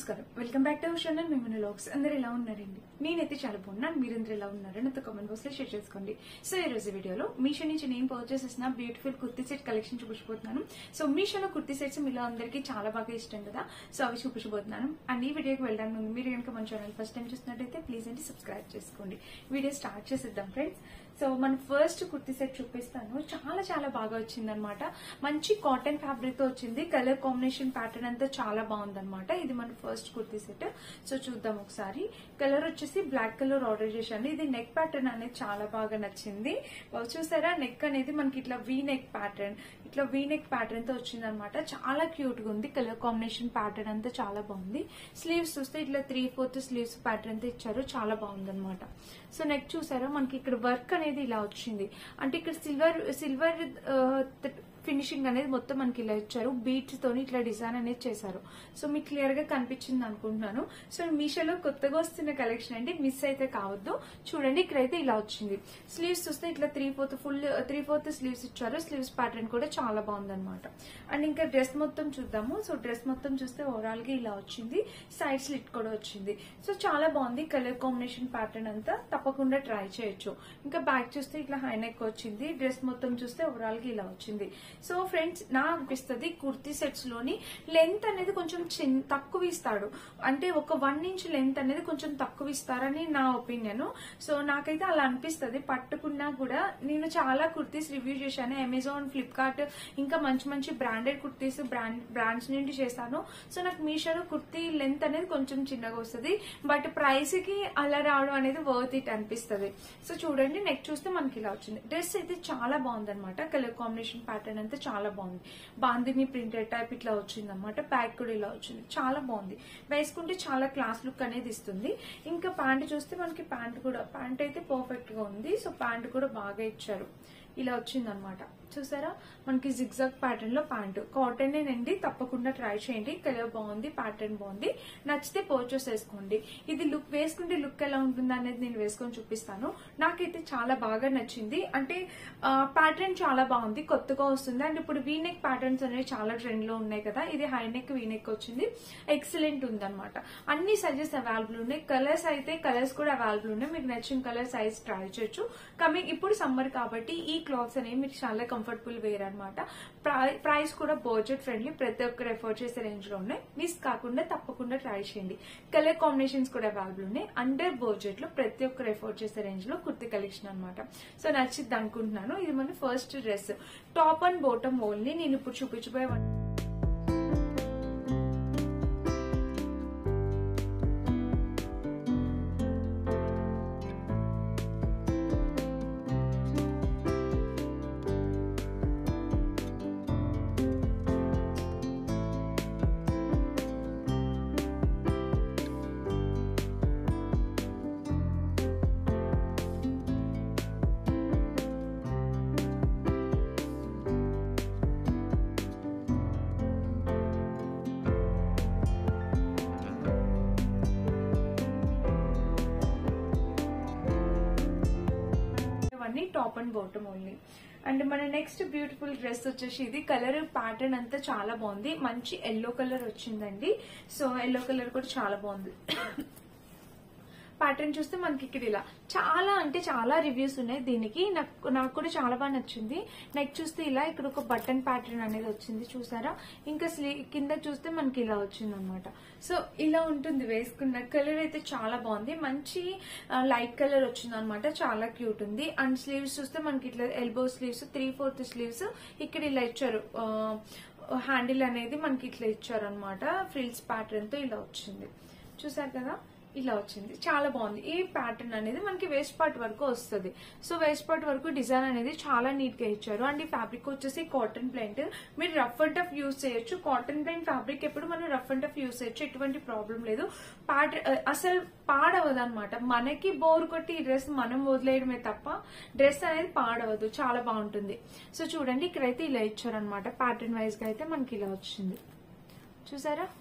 నమస్కారం welcome back to our channel మేము లాక్స్ అందరు ఎలా ఉన్నారండి నేనైతే చాలా బాగున్నాను మీరందరూ ఎలా ఉన్నారు నాతో కామెంట్ బాక్స్ లో షేర్ చేసుకోండి సో ఈ రోజు వీడియోలో మీషో నుంచి నేను పర్చేస్ చేసిన బ్యూటిఫుల్ కుర్తీ సెట్ కలెక్షన్ చూపించబోతున్నాను సో మీషోలో కుర్తీ సెట్స్ మీలో అందరికీ చాలా బాగా ఇష్టం కదా సో అవి చూపించబోతున్నాను అండ్ ఈ వీడియోకి వెళ్ళడానికి ముందు మీరు కనుక మన ఛానల్ ఫస్ట్ టైం చూసినట్టయితే ప్లీజ్ అండి సబ్స్క్రైబ్ చేసుకోండి వీడియో స్టార్ట్ చేసేద్దాం ఫ్రెండ్స్ సో మన ఫస్ట్ కుర్తీ సెట్ చూపిస్తాను చాలా చాలా బాగా వచ్చింది అనమాట మంచి కాటన్ ఫ్యాబ్రిక్ తో వచ్చింది కలర్ కాంబినేషన్ ప్యాటర్న్ అంతా చాలా బాగుందన్నమాట ఇది మన ఫస్ట్ కుర్తీ సెట్ సో చూద్దాం ఒకసారి కలర్ వచ్చేసి బ్లాక్ కలర్ ఆర్డర్ చేశాను ఇది నెక్ ప్యాటర్న్ అనేది చాలా బాగా నచ్చింది వావ్, చూసారా నెక్ అనేది మనకి ఇట్లా వీ నెక్ ప్యాటర్న్ ఇట్లా వీ నెక్ ప్యాటర్న్ తో వచ్చింది అనమాట చాలా క్యూట్ గా ఉంది కలర్ కాంబినేషన్ ప్యాటర్న్ అంతా చాలా బాగుంది స్లీవ్స్ చూస్తే ఇట్లా త్రీ ఫోర్త్ స్లీవ్స్ ప్యాటర్న్ తో ఇచ్చారు చాలా బాగుంది అనమాట సో నెక్ చూసారా మనకి ఇక్కడ వర్క్ అనేది ఇలా వచ్చింది అంటే ఇక్కడ సిల్వర్ సిల్వర్ ఫినిషింగ్ అనేది మొత్తం మనకి ఇలా ఇచ్చారు బీట్స్ తోని ఇట్లా డిజైన్ అనేది చేశారు సో మీకు క్లియర్ గా కనిపించింది అనుకుంటున్నాను సో మీషోలో కొత్తగా వస్తున్న కలెక్షన్ అండి మిస్ అయితే కావద్దు చూడండి ఇక్కడైతే ఇలా వచ్చింది స్లీవ్స్ చూస్తే ఇట్లా three fourth full three fourth sleeves ఇచ్చారు స్లీవ్స్ ప్యాటర్న్ కూడా చాలా బాగుందన్నమాట అండ్ ఇంకా డ్రెస్ మొత్తం చూద్దాము సో డ్రెస్ మొత్తం చూస్తే ఓవరాల్ గా ఇలా వచ్చింది సైడ్ స్లిట్ కూడా వచ్చింది సో చాలా బాగుంది కలర్ కాంబినేషన్ ప్యాటర్న్ అంతా తప్పకుండా ట్రై చేయొచ్చు ఇంకా బ్యాక్ చూస్తే ఇట్లా హై నెక్ వచ్చింది డ్రెస్ మొత్తం చూస్తే ఓవరాల్ గా ఇలా వచ్చింది సో ఫ్రెండ్స్ నా అనిపిస్తుంది కుర్తీ సెట్స్ లోని లెంత్ అనేది కొంచెం చిన్ తక్కువ ఇస్తాడు అంటే ఒక వన్ ఇంచ్ లెంత్ అనేది కొంచెం తక్కువ ఇస్తారని నా ఒపీనియన్ సో నాకైతే అలా అనిపిస్తుంది పట్టుకున్నా కూడా నేను చాలా కుర్తీస్ రివ్యూ చేశాను అమెజాన్ ఫ్లిప్కార్ట్ ఇంకా మంచి మంచి బ్రాండెడ్ కుర్తీస్ బ్రాండ్ బ్రాండ్స్ నుండి చేశాను సో నాకు మీషోలో కుర్తీ లెంత్ అనేది కొంచెం చిన్నగా వస్తుంది బట్ ప్రైస్ కి అలా రావడం అనేది వర్త్ ఇట్ అనిపిస్తుంది సో చూడండి నెక్ చూస్తే మనకి ఇలా వచ్చింది డ్రెస్ అయితే చాలా బాగుంది అనమాట కలర్ కాంబినేషన్ ప్యాటర్న్ అంతా చాలా బాగుంది బాందిని ప్రింటెడ్ టైప్ ఇట్లా వచ్చింది అనమాట ప్యాక్ కూడా ఇలా వచ్చింది చాలా బాగుంది వేసుకుంటే చాలా క్లాస్ లుక్ అనేది ఇస్తుంది ఇంకా ప్యాంట్ చూస్తే మనకి ప్యాంట్ కూడా ప్యాంట్ అయితే పర్ఫెక్ట్ గా ఉంది సో ప్యాంట్ కూడా బాగా ఇచ్చారు ఇలా వచ్చింది అనమాట చూసారా మనకి జిగ్జాగ్ ప్యాటర్న్ లో ప్యాంటు కాటన్ అండి తప్పకుండా ట్రై చేయండి కలర్ బాగుంది ప్యాటర్న్ బాగుంది నచ్చితే పర్చేస్ వేసుకోండి ఇది లుక్ వేసుకుంటే లుక్ ఎలా ఉంటుంది అనేది నేను వేసుకొని చూపిస్తాను నాకైతే చాలా బాగా నచ్చింది అంటే ప్యాటర్న్ చాలా బాగుంది కొత్తగా వస్తుంది అండ్ ఇప్పుడు వీనెక్ ప్యాటర్న్స్ అనేవి చాలా ట్రెండ్ లో ఉన్నాయి కదా ఇది హై నెక్ వీనెక్ వచ్చింది ఎక్సలెంట్ ఉందన్నమాట అన్ని సైజెస్ అవైలబుల్ ఉన్నాయి కలర్స్ అయితే కలర్స్ కూడా అవైలబుల్ ఉన్నాయి మీకు నచ్చిన కలర్ సైజ్ ట్రై చేయొచ్చు కమింగ్ ఇప్పుడు సమ్మర్ కాబట్టి ఈ క్లాత్స్ అనేవి మీకు చాలా కంఫర్టబుల్ వేర్ అనమాట ప్రైస్ కూడా బడ్జెట్ ఫ్రెండ్లీ ప్రతి ఒక్కరు ఎఫోర్డ్ చేసే రేంజ్ లో ఉన్నాయి మిస్ కాకుండా తప్పకుండా ట్రై చేయండి కలర్ కాంబినేషన్స్ కూడా అవైలబుల్ ఉన్నాయి అండర్ బడ్జెట్ లో ప్రతి ఒక్కరు ఎఫోర్డ్ చేసే రేంజ్ లో కుర్తి కలెక్షన్ అనమాట సో నచ్చిద్ది అనుకుంటున్నాను ఇది మన first dress top and bottom only నేను ఇప్పుడు చూపించబోయే ఇవన్నీ top and bottom only and మన నెక్స్ట్ బ్యూటిఫుల్ డ్రెస్ వచ్చేసి ఇది కలర్ ప్యాటర్న్ అంతా చాలా బాగుంది మంచి ఎల్లో కలర్ వచ్చిందండి సో ఎల్లో కలర్ కూడా చాలా బాగుంది ప్యాటర్న్ చూస్తే మనకి ఇక్కడ ఇలా చాలా అంటే చాలా రివ్యూస్ ఉన్నాయి దీనికి నాకు నాకు కూడా చాలా బాగా నచ్చింది నెక్ చూస్తే ఇలా ఇక్కడ ఒక బటన్ ప్యాటర్న్ అనేది వచ్చింది చూసారా ఇంకా స్లీ కింద చూస్తే మనకి ఇలా వచ్చింది అనమాట సో ఇలా ఉంటుంది వేసుకున్న కలర్ అయితే చాలా బాగుంది మంచి లైట్ కలర్ వచ్చింది అనమాట చాలా క్యూట్ ఉంది అండ్ స్లీవ్స్ చూస్తే మనకి ఇట్లా elbow sleeves three fourth sleeves ఇక్కడ ఇలా ఇచ్చారు హ్యాండిల్ అనేది మనకి ఇట్లా ఇచ్చారు అనమాట ఫ్రిల్స్ ప్యాటర్న్ తో ఇలా వచ్చింది చూసారు కదా ఇలా వచ్చింది చాలా బాగుంది ఈ ప్యాటర్న్ అనేది మనకి వేస్ట్ పార్ట్ వరకు వస్తుంది సో వేస్ట్ పార్ట్ వరకు డిజైన్ అనేది చాలా నీట్ గా ఇచ్చారు అండ్ ఈ ఫ్యాబ్రిక్ వచ్చేసి కాటన్ ప్లెంట్ మీరు రఫ్ అండ్ టఫ్ యూస్ చేయొచ్చు కాటన్ ప్లెంట్ ఫ్యాబ్రిక్ ఎప్పుడు మనం రఫ్ అండ్ టఫ్ యూస్ చేయొచ్చు ఎటువంటి ప్రాబ్లం లేదు ప్యాట అసలు పాడవదు అనమాట మనకి బోర్ కొట్టి ఈ డ్రెస్ మనం వదిలేయడమే తప్ప డ్రెస్ అనేది పాడవదు చాలా బాగుంటుంది సో చూడండి ఇక్కడైతే ఇలా ఇచ్చారనమాట ప్యాటర్న్ వైజ్ గా అయితే మనకి ఇలా వచ్చింది చూసారా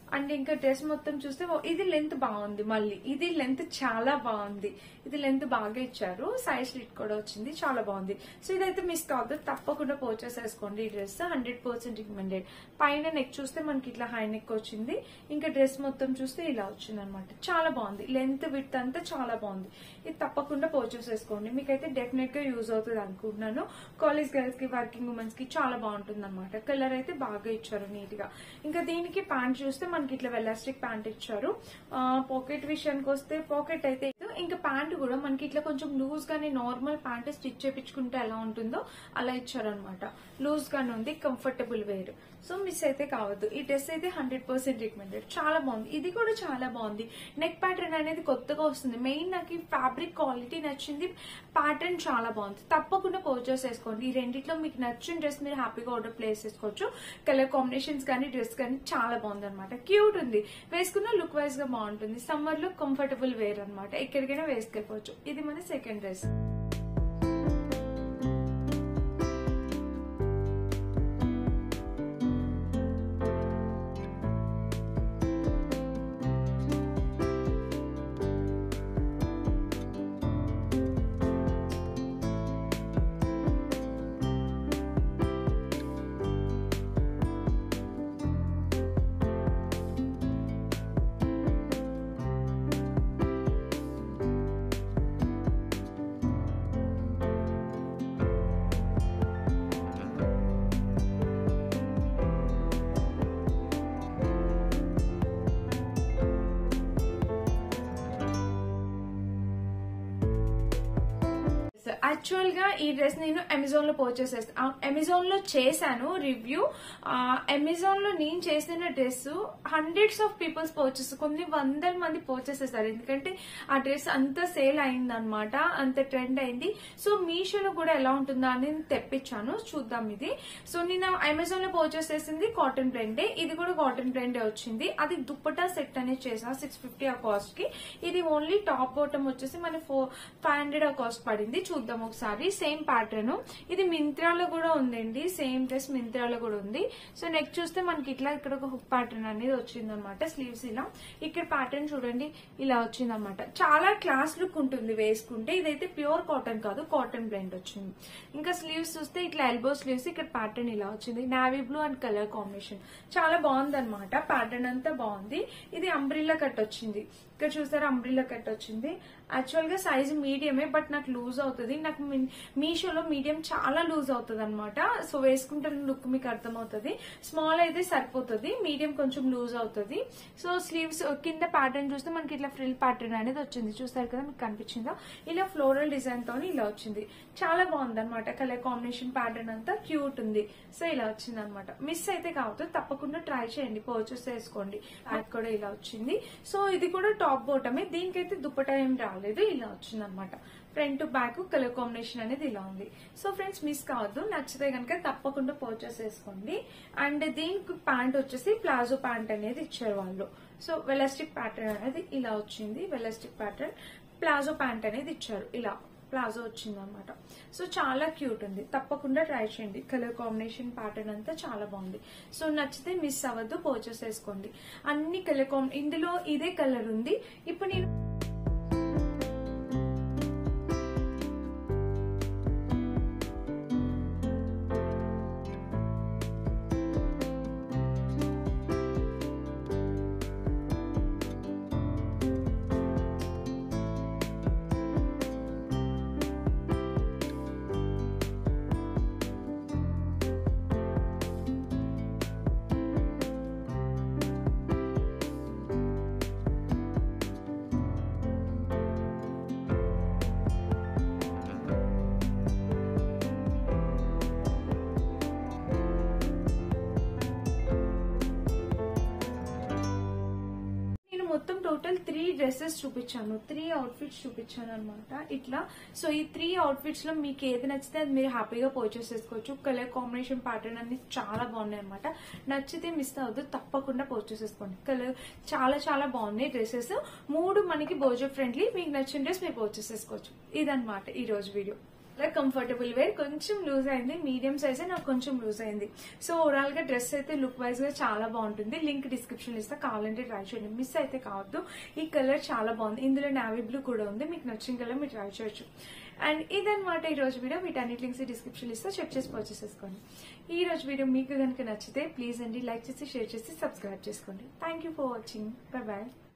అండ్ ఇంకా డ్రెస్ మొత్తం చూస్తే ఓ- ఇది లెంత్ బాగుంది మళ్ళీ ఇది లెంత్ చాలా బాగుంది ఇది లెంత్ బాగా ఇచ్చారు సైజ్ స్లిట్ కూడా వచ్చింది చాలా బాగుంది సో ఇదైతే మిస్ కావద్దు తప్పకుండా పర్చేస్ చేసుకోండి ఈ డ్రెస్ హండ్రెడ్ పర్సెంట్ రికమెండెడ్ పైన నెక్ చూస్తే మనకి ఇట్లా హై నెక్ వచ్చింది ఇంకా డ్రెస్ మొత్తం చూస్తే ఇలా వచ్చింది అనమాట చాలా బాగుంది లెంత్ విత్ అంతా చాలా బాగుంది ఇది తప్పకుండా పర్చేస్ చేసుకోండి మీకైతే డెఫినెట్ గా యూజ్ అవుతుంది అనుకుంటున్నాను కాలేజ్ గర్ల్స్ కి వర్కింగ్ ఉమెన్స్ కి చాలా బాగుంటుంది అనమాట కలర్ అయితే బాగా ఇచ్చారు నీట్ గా ఇంకా దీనికి ప్యాంట్ చూస్తే మనకి ఇట్లా వెలాస్టిక్ ప్యాంట్ ఇచ్చారు పాకెట్ విషయానికి వస్తే పాకెట్ అయితే లేదు. ఇంకా ప్యాంట్ కూడా మనకి ఇట్లా కొంచెం లూజ్ గానే నార్మల్ ప్యాంట్ స్టిచ్ చేపించుకుంటే ఎలా ఉంటుందో అలా ఇచ్చారు అనమాట లూజ్ గానే ఉంది కంఫర్టబుల్ వేర్ సో మిస్ అయితే కావద్దు ఈ డ్రెస్ అయితే హండ్రెడ్ పర్సెంట్ రికమెండెడ్ చాలా బాగుంది ఇది కూడా చాలా బాగుంది నెక్ ప్యాటర్న్ అనేది కొత్తగా వస్తుంది మెయిన్ నాకు ఈ ఫ్యాబ్రిక్ క్వాలిటీ నచ్చింది ప్యాటర్న్ చాలా బాగుంది తప్పకుండా పర్చేస్ చేసుకోండి ఈ రెండిట్లో మీకు నచ్చిన డ్రెస్ మీరు హ్యాపీగా ఆర్డర్ ప్లేస్ చేసుకోవచ్చు కలర్ కాంబినేషన్స్ కానీ డ్రెస్ కానీ చాలా బాగుంది అనమాట క్యూట్ ఉంది వేసుకున్న లుక్ వైజ్ గా బాగుంటుంది సమ్మర్ లో కంఫర్టబుల్ వేర్ అనమాట ఎక్కడికైనా వేసుకెళ్ళిపోవచ్చు ఇది మన సెకండ్ డ్రెస్ యాక్చువల్ గా ఈ డ్రెస్ నేను అమెజాన్ లో పర్చేస్ చేస్తాను అమెజాన్ లో చేశాను రివ్యూ అమెజాన్ లో నేను చేసిన dress hundreds of peoples purchase కొన్ని వందల మంది పర్చేస్ చేస్తారు ఎందుకంటే ఆ డ్రెస్ అంత సేల్ అయింది అనమాట అంత ట్రెండ్ అయింది సో మీషోలో కూడా ఎలా ఉంటుందా అని నేను తెప్పించాను చూద్దాం ఇది సో నేను అమెజాన్ లో పర్చేస్ చేసింది కాటన్ బ్లెండే ఇది కూడా కాటన్ బ్లెండే వచ్చింది అది దుప్పటా సెట్ అనేది చేసా సిక్స్ ఫిఫ్టీ ఆ కాస్ట్ కి ఇది ఓన్లీ టాప్ బాటమ్ వచ్చేసి మన ఫోర్ ఫైవ్ హండ్రెడ్ ఆ కాస్ట్ పడింది చూద్దాం ఒకసారి సేమ్ ప్యాటర్న్ ఇది మింత్రాలో కూడా ఉందండి సేమ్ డ్రెస్ మింత్రాలో కూడా ఉంది సో నెక్ చూస్తే మనకి ఇట్లా ఇక్కడ ఒక హుక్ ప్యాటర్న్ అనేది వచ్చింది అనమాట స్లీవ్స్ ఇలా ఇక్కడ ప్యాటర్న్ చూడండి ఇలా వచ్చింది అనమాట చాలా క్లాస్ లుక్ ఉంటుంది వేసుకుంటే ఇదైతే ప్యూర్ కాటన్ కాదు కాటన్ బ్లెండ్ వచ్చింది ఇంకా స్లీవ్స్ చూస్తే ఇట్లా ఎల్బో స్లీవ్స్ ఇక్కడ ప్యాటర్న్ ఇలా వచ్చింది navy blue and colour combination చాలా బాగుంది అనమాట ప్యాటర్న్ అంతా బాగుంది ఇది అంబ్రిల్లా కట్ వచ్చింది ఇక్కడ చూసారా అంబ్రిల్లా కట్ వచ్చింది యాక్చువల్ గా సైజ్ మీడియమే బట్ నాకు లూజ్ అవుతుంది నాకు మీ- మీషోలో మీడియం చాలా లూజ్ అవుతుంది అనమాట సో వేసుకుంటే లుక్ మీకు అర్థమవుతుంది స్మాల్ అయితే సరిపోతుంది మీడియం కొంచెం లూజ్ అవుతుంది సో స్లీవ్స్ కింద ప్యాటర్న్ చూస్తే మనకి ఇట్లా ఫ్రిల్ ప్యాటర్న్ అనేది వచ్చింది చూసారు కదా మీకు కనిపించిందా ఇలా ఫ్లోరల్ డిజైన్ తో ఇలా వచ్చింది చాలా బాగుంది అనమాట కలర్ కాంబినేషన్ ప్యాటర్న్ అంతా క్యూట్ ఉంది సో ఇలా వచ్చింది అనమాట మిస్ అయితే కావద్దు తప్పకుండా ట్రై చేయండి పర్చేస్ చేసుకోండి అది కూడా ఇలా వచ్చింది సో ఇది కూడా టాప్ బోటమే దీనికైతే దుప్పటా ఏం రాలేదు ఇలా వచ్చింది అనమాట ఫ్రంట్ బ్యాక్ కలర్ కాంబినేషన్ అనేది ఇలా ఉంది సో ఫ్రెండ్స్ మిస్ కావద్దు నచ్చితే కనుక తప్పకుండా పర్చేస్ చేసుకోండి అండ్ దీనికి ప్యాంట్ వచ్చేసి ప్లాజో ప్యాంట్ అనేది ఇచ్చారు వాళ్ళు సో వెలాస్టిక్ ప్యాటర్న్ అనేది ఇలా వచ్చింది వెలాస్టిక్ ప్యాటర్న్ ప్లాజో ప్యాంట్ అనేది ఇచ్చారు ఇలా ప్లాజో వచ్చింది అనమాట సో చాలా క్యూట్ ఉంది తప్పకుండా ట్రై చేయండి కలర్ కాంబినేషన్ ప్యాటర్న్ అంతా చాలా బాగుంది సో నచ్చితే మిస్ అవ్వద్దు పర్చేస్ చేసుకోండి అన్ని కలర్ కాంబి ఇందులో ఇదే కలర్ ఉంది ఇప్పుడు నేను నేను మొత్తం టోటల్ త్రీ డ్రెస్సెస్ చూపించాను త్రీ అవుట్ఫిట్స్ చూపించాను అనమాట ఇట్లా సో ఈ త్రీ అవుట్ఫిట్స్ లో మీకు ఏది నచ్చితే అది మీరు హ్యాపీగా పర్చేస్ చేసుకోవచ్చు కలర్ కాంబినేషన్ ప్యాటర్న్ అన్ని చాలా బాగున్నాయి అనమాట నచ్చితే మిస్ అవ్వద్దు తప్పకుండా పర్చేస్ చేసుకోండి కలర్ చాలా చాలా బాగున్నాయి డ్రెస్సెస్ మూడు మనకి బోజో ఫ్రెండ్లీ మీకు నచ్చిన డ్రెస్ మీరు పర్చేస్ చేసుకోవచ్చు ఇదన్నమాట ఈ రోజు వీడియో లైక్ కంఫర్టబుల్ వేర్ కొంచెం లూజ్ అయింది మీడియం సైజ్ నాకు కొంచెం లూజ్ అయింది సో ఓవరాల్ గా డ్రెస్ అయితే లుక్ వైజ్ గా చాలా బాగుంటుంది లింక్ డిస్క్రిప్షన్ ఇస్తా కావాలంటే ట్రై చేయండి మిస్ అయితే కావద్దు ఈ కలర్ చాలా బాగుంది ఇందులో నావీ బ్లూ కూడా ఉంది మీకు నచ్చిన కలర్ మీరు ట్రై చేయొచ్చు అండ్ ఇదన్నమాట ఈ రోజు వీడియో వీటన్నిటి లింక్స్ డిస్క్రిప్షన్ ఇస్తా చెక్ చేసి పర్చేస్ చేసుకోండి ఈ రోజు వీడియో మీకు కనుక నచ్చితే ప్లీజ్ అండి లైక్ చేసి షేర్ చేసి సబ్స్క్రైబ్ చేసుకోండి thank you for watching bye bye